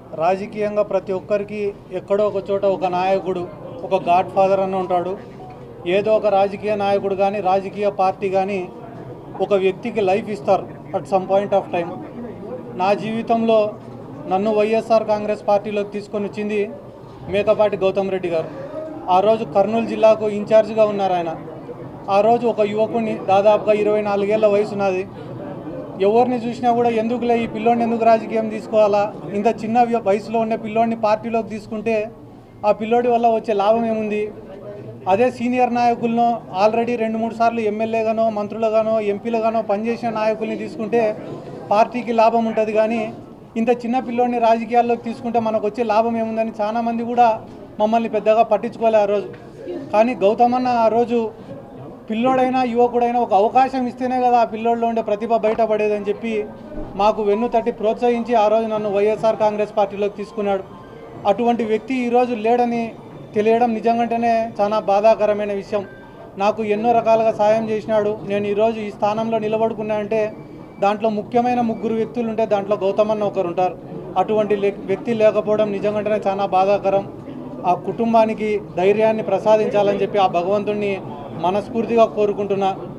రాజకీయంగా ప్రతి ఒక్కరికి ఎక్కడో ఒక చోట ఒక నాయకుడు ఒక గాడ్ ఫాదర్ అని ఉంటాడు ఏదో ఒక రాజకీయ నాయకుడు కానీ రాజకీయ పార్టీ కానీ ఒక వ్యక్తికి లైఫ్ ఇస్తారు at some point of time నా జీవితంలో నన్ను వైఎస్ఆర్ కాంగ్రెస్ పార్టీలోకి తీసుకొని వచ్చింది మేకపాటి గౌతమ్ రెడ్డి గారు ఆ రోజు కర్నూలు జిల్లాకు ఇన్ఛార్జిగా ఉన్నారు ఆయన ఆ రోజు ఒక యువకుని దాదాపుగా ఇరవై నాలుగేళ్ల వయసు ఉన్నది ఎవరిని చూసినా కూడా ఎందుకులే ఈ పిల్లోడిని ఎందుకు రాజకీయం తీసుకోవాలా ఇంత చిన్న వ్య- వయసులో ఉన్న పిల్లోడిని పార్టీలోకి తీసుకుంటే ఆ పిల్లోడి వల్ల వచ్చే లాభం ఏముంది అదే సీనియర్ నాయకులను ఆల్రెడీ రెండు మూడు సార్లు ఎమ్మెల్యేగానో మంత్రులుగానో ఎంపీలుగానో పనిచేసిన నాయకుల్ని తీసుకుంటే పార్టీకి లాభం ఉంటుంది కానీ ఇంత చిన్న పిల్లోడిని రాజకీయాల్లోకి తీసుకుంటే మనకు వచ్చే లాభం ఏముందని చాలామంది కూడా మమ్మల్ని పెద్దగా పట్టించుకోలే ఆ రోజు కానీ గౌతమన్న ఆ రోజు పిల్లోడైనా యువకుడైనా ఒక అవకాశం ఇస్తేనే కదా ఆ పిల్లోడిలో ఉండే ప్రతిభ బయటపడేదని చెప్పి మాకు వెన్ను తట్టి ప్రోత్సహించి ఆ రోజు నన్ను వైఎస్ఆర్ కాంగ్రెస్ పార్టీలోకి తీసుకున్నాడు అటువంటి వ్యక్తి ఈరోజు లేడని తెలియడం నిజంగానే చాలా బాధాకరమైన విషయం నాకు ఎన్నో రకాలుగా సాయం చేసినాడు నేను ఈరోజు ఈ స్థానంలో నిలబడుకున్నా అంటే దాంట్లో ముఖ్యమైన ముగ్గురు వ్యక్తులు ఉంటే దాంట్లో గౌతమన్న ఒకరు ఉంటారు అటువంటి లే- వ్యక్తి లేకపోవడం నిజంగానే చాలా బాధాకరం ఆ కుటుంబానికి ధైర్యాన్ని ప్రసాదించాలని చెప్పి ఆ భగవంతుణ్ణి మనస్ఫూర్తిగా కోరుకుంటున్నా